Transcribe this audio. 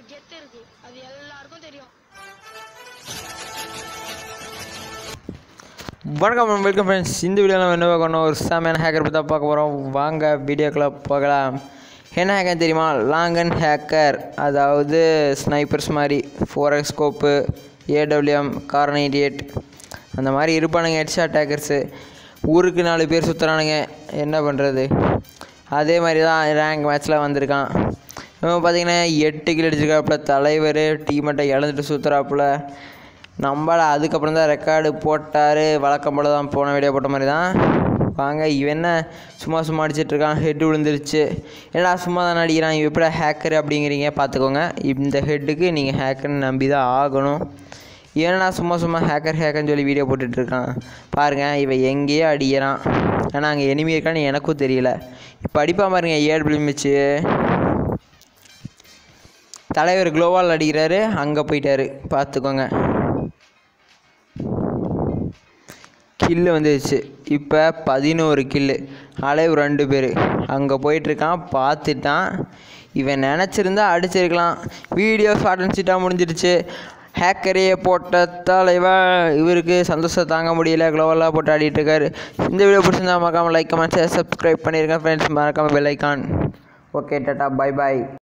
கெத்து இருக்கு அது எல்லாருக்கும் தெரியும் வணக்கம் வெல்கம் ஃப்ரெண்ட்ஸ் இந்த வீடியோவில் நம்ம என்ன பார்க்கணும் ஒரு சாமியான ஹேக்கர் பற்றி தான் பார்க்க போகிறோம் வாங்க வீடியோக்குள்ளே போகலாம் என்ன ஹேக்கர் தெரியுமா லாங்கன் ஹேக்கர் அதாவது ஸ்னைப்பர்ஸ் மாதிரி four X scope AWM Kar ninety eight அந்த மாதிரி இருப்பானுங்க ஹெட்ஷாட் ஹேக்கர்ஸு ஊருக்கு நாலு பேர் சுற்றுறானுங்க என்ன பண்ணுறது அதே மாதிரி தான் ரேங்க் மேட்ச்சில் வந்திருக்கான் இவன் பார்த்தீங்கன்னா எட்டு கிலோ அடிச்சிருக்காப்புல தலைவர் டீமெட்டை இழந்துட்டு சுற்றுறாப்புல நம்மள அதுக்கப்புறம் தான் ரெக்கார்டு போட்டார் வழக்கம் போல தான் போன வீடியோ போட்ட மாதிரி தான் வாங்க இவன் என்ன சும்மா சும்மா அடிச்சிட்டு இருக்கான் ஹெட் விழுந்துருச்சு என்னடா சும்மா தானே அடிக்கிறான் இவன் எப்படி ஹேக்கர் அப்படிங்கிறீங்க பார்த்துக்கோங்க இந்த ஹெட்டுக்கு நீங்கள் ஹேக்கர்னு நம்பி தான் ஆகணும் ஏன்னா சும்மா சும்மா ஹேக்கர் ஹேக்கர்னு சொல்லி வீடியோ போட்டுட்ருக்கான் பாருங்கள் இவன் எங்கேயோ அடிக்கிறான் ஆனால் அங்கே எனிமி இருக்கான்னு எனக்கும் தெரியல இப்போ அடிப்பான் பாருங்க ஏழு பிளிமிச்சு தலைவர் குளோவால் அடிக்கிறாரு அங்கே போயிட்டாரு பார்த்துக்கோங்க கில்லு வந்துருச்சு இப்போ பதினோரு கில்லு அலைவு ரெண்டு பேர் அங்கே போயிட்டுருக்கான் பார்த்துட்டான் இவன் நினச்சிருந்தா அடிச்சிருக்கலாம் வீடியோ ஷார்ட் அண்ட் சீட்டாக முடிஞ்சிருச்சு ஹேக்கரே போட்ட தலைவன் இவருக்கு சந்தோஷம் தாங்க முடியல க்ளோவலாக போட்டு ஆடிட்டு இருக்காரு இந்த வீடியோ பிடிச்சிருந்தா மறக்காமல் லைக் கமெண்ட் சப்ஸ்கிரைப் பண்ணியிருக்கேன் ஃப்ரெண்ட்ஸ் மறக்காமல் bell icon okay tata bye பாய்